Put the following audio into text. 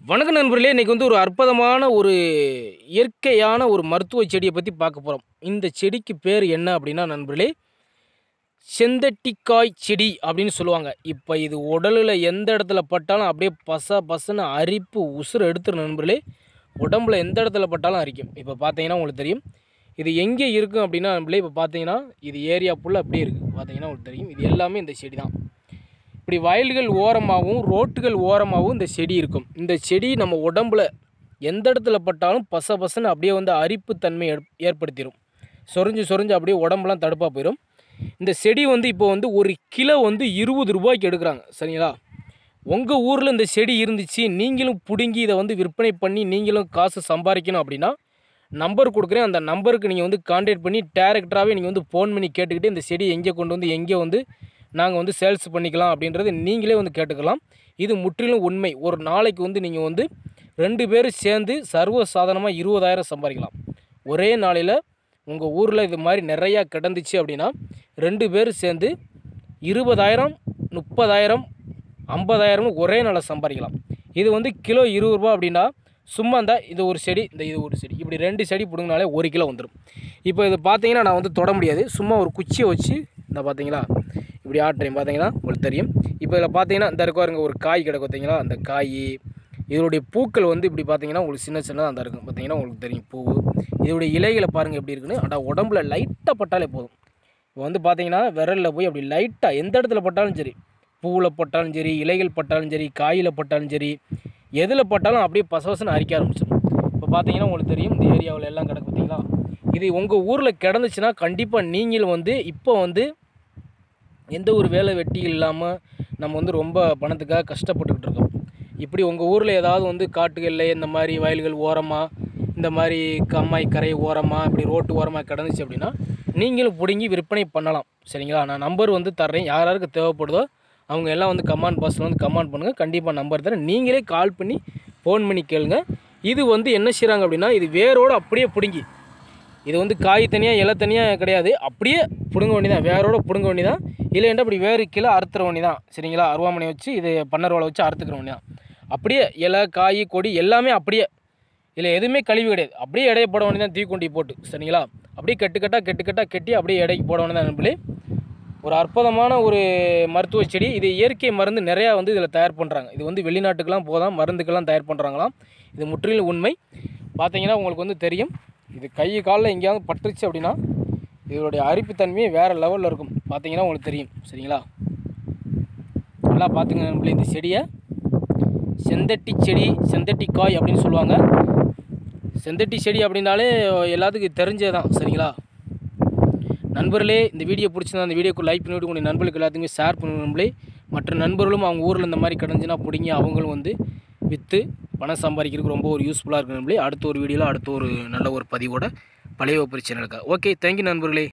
வணக்கம் நண்பர்களே இன்றைக்கி வந்து ஒரு அற்புதமான ஒரு இயற்கையான ஒரு மருத்துவ செடியை பற்றி பார்க்க போகிறோம் இந்த செடிக்கு பேர் என்ன அப்படின்னா நண்பர்களே செந்தட்டிக்காய் செடி அப்படின்னு சொல்லுவாங்க இப்போ இது உடலில் எந்த இடத்துல பட்டாலும் அப்படியே பச பசன்னு அரிப்பு உசுறு எடுத்துரு நண்பர்களே உடம்புல எந்த இடத்துல பட்டாலும் அரிக்கும் இப்போ பார்த்தீங்கன்னா உங்களுக்கு தெரியும் இது எங்கே இருக்கும் அப்படின்னா நண்பர்களே இப்போ பார்த்தீங்கன்னா இது ஏரியா ஃபுல்லாக அப்படியே இருக்குது பார்த்தீங்கன்னா உங்களுக்கு தெரியும் இது எல்லாமே இந்த செடி தான் இப்படி வயல்கள் ஓரமாகவும் ரோட்டுகள் ஓரமாகவும் இந்த செடி இருக்கும் இந்த செடி நம்ம உடம்புல எந்த இடத்துல பட்டாலும் பச பசன்னு அப்படியே வந்து அரிப்பு தன்மை ஏற்- ஏற்படுத்திடும் சொரிஞ்சு சொரிஞ்சு அப்படியே உடம்புலாம் தடுப்பாக போயிடும் இந்த செடி வந்து இப்போ வந்து ஒரு கிலோ வந்து இருபது ரூபாய்க்கு எடுக்கிறாங்க சரிங்களா உங்கள் ஊரில் இந்த செடி இருந்துச்சு நீங்களும் பிடுங்கி இதை வந்து விற்பனை பண்ணி நீங்களும் காசு சம்பாதிக்கணும் அப்படின்னா நம்பர் கொடுக்குறேன் அந்த நம்பருக்கு நீங்கள் வந்து கான்டாக்ட் பண்ணி டேரெக்டராகவே நீங்கள் வந்து ஃபோன் பண்ணி கேட்டுக்கிட்டு இந்த செடி எங்கே கொண்டு வந்து எங்கே வந்து நாங்கள் வந்து சேல்ஸ் பண்ணிக்கலாம் அப்படின்றது நீங்களே வந்து கேட்டுக்கலாம் இது முற்றிலும் உண்மை ஒரு நாளைக்கு வந்து நீங்கள் வந்து ரெண்டு பேரும் சேர்ந்து சர்வ சாதாரணமாக இருபதாயிரம் சம்பாதிக்கலாம் ஒரே நாளையில் உங்கள் ஊரில் இது மாதிரி நிறையா கிடந்துச்சு அப்படின்னா ரெண்டு பேரும் சேர்ந்து இருபதாயிரம் முப்பதாயிரம் ஐம்பதாயிரம்னு ஒரே நாளில் சம்பாதிக்கலாம் இது வந்து கிலோ இருபது ரூபா அப்படின்னா சும்மா இந்த இது ஒரு செடி இந்த இது ஒரு செடி இப்படி ரெண்டு செடி பிடுங்கினாலே ஒரு கிலோ வந்துடும் இப்போ இது பார்த்தீங்கன்னா நான் வந்து தொட முடியாது சும்மா ஒரு குச்சியை வச்சு இந்த பார்த்தீங்களா இப்படி ஆட்டுறேன் பார்த்தீங்கன்னா உங்களுக்கு தெரியும் இப்போ இதில் பார்த்தீங்கன்னா இந்த இருக்க பாருங்க ஒரு காய் கிடக்கு பார்த்தீங்களா அந்த காய் இதனுடைய பூக்கள் வந்து இப்படி பார்த்தீங்கன்னா உங்களுக்கு சின்ன சின்னதாக அந்த இருக்கும் பார்த்தீங்கன்னா உங்களுக்கு தெரியும் பூ இதோடைய இலைகளை பாருங்கள் எப்படி இருக்குன்னு ஆனால் உடம்புல லைட்டாக பட்டாலே போதும் இப்போ வந்து பார்த்தீங்கன்னா விரலில் போய் அப்படி லைட்டாக எந்த இடத்துல பட்டாலும் சரி பூவில் பட்டாலும் சரி இலைகள் பட்டாலும் சரி காயில் பட்டாலும் சரி எதில் பட்டாலும் அப்படியே பசவசன்னு அரிக்க ஆரம்பிச்சிடும் இப்போ பார்த்தீங்கன்னா உங்களுக்கு தெரியும் இந்த ஏரியாவில் எல்லாம் கிடக்கு பார்த்தீங்களா இது உங்கள் ஊரில் கிடந்துச்சுன்னா கண்டிப்பாக நீங்கள் வந்து இப்போ வந்து எந்த ஒரு வேலை வெட்டிகள் இல்லாமல் நம்ம வந்து ரொம்ப பணத்துக்காக கஷ்டப்பட்டுக்கிட்டு இருக்கோம் இப்படி உங்கள் ஊரில் ஏதாவது வந்து காட்டுகளில் இந்த மாதிரி வயல்கள் ஓரமாக இந்த மாதிரி கம்மாய் கரை ஓரமாக இப்படி ரோட்டு ஓரமாக கிடந்துச்சு அப்படின்னா நீங்களும் பிடுங்கி விற்பனை பண்ணலாம் சரிங்களா நான் நம்பர் வந்து தர்றேன் யார் யாருக்கு தேவைப்படுதோ அவங்க எல்லாம் வந்து கமாண்ட் பாக்ஸில் வந்து கமாண்ட் பண்ணுங்கள் கண்டிப்பாக நம்பர் தரேன் நீங்களே கால் பண்ணி ஃபோன் பண்ணி கேளுங்க இது வந்து என்ன செய்கிறாங்க அப்படின்னா இது வேரோடு அப்படியே பிடுங்கி இது வந்து காய் தனியாக இலை தனியாக கிடையாது அப்படியே பிடுங்க வேண்டியதான் வேரோட பிடுங்க வேண்டியதான் இல்லைன்னா அப்படி வேறு கீழே அறுத்துற வேண்டியதான் சரிங்களா அருவாமனை வச்சு இது பன்னர்வாலை வச்சு அறுத்துக்கிற வேண்டியதான் அப்படியே இலை காய் கொடி எல்லாமே அப்படியே இதில் எதுவுமே கழிவு கிடையாது அப்படியே எடையை போட வேண்டியதான் தீக்குண்டி போட்டு சரிங்களா அப்படியே கெட்டுக்கட்டாக கெட்டுக்கட்டாக கெட்டி அப்படியே எடைக்கு போட வேண்டியதான் நண்பர்களே ஒரு அற்புதமான ஒரு மருத்துவ செடி இது இயற்கை மருந்து நிறையா வந்து இதில் தயார் பண்ணுறாங்க இது வந்து வெளிநாட்டுக்கெல்லாம் போதான் மருந்துக்கெல்லாம் தயார் பண்ணுறாங்களாம் இது முற்றிலும் உண்மை பார்த்தீங்கன்னா உங்களுக்கு வந்து தெரியும் இது கை காலில் எங்கேயாவது பட்டுருச்சு அப்படின்னா இதனுடைய அரிப்புத்தன்மையே வேறு லெவலில் இருக்கும் பார்த்தீங்கன்னா உங்களுக்கு தெரியும் சரிங்களா நல்லா பார்த்துங்க நண்பர்களே இந்த செடியை செந்தட்டி செடி செந்தட்டி காய் அப்படின்னு சொல்லுவாங்க செந்தட்டி செடி அப்படின்னாலே எல்லாத்துக்கும் தெரிஞ்சது தான் சரிங்களா நண்பர்களே இந்த வீடியோ பிடிச்சிருந்தா அந்த வீடியோக்கு லைக் பண்ணிவிட்டு உங்களுடைய நண்பர்களுக்கு எல்லாத்துக்குமே ஷேர் பண்ணுங்க நண்பர்களே மற்ற நண்பர்களும் அவங்க ஊரில் இந்த மாதிரி கிடந்துச்சுன்னா பிடிங்கி அவங்களும் வந்து விற்று பணம் சம்பாதிக்கிறதுக்கு ரொம்ப ஒரு யூஸ்ஃபுல்லாக இருக்கு நண்பர்களே அடுத்த ஒரு வீடியோவில் அடுத்த ஒரு நல்ல ஒரு பதிவோட பழைய பிரச்சனை இருக்கா ஓகே தேங்க்யூ நண்பர்களே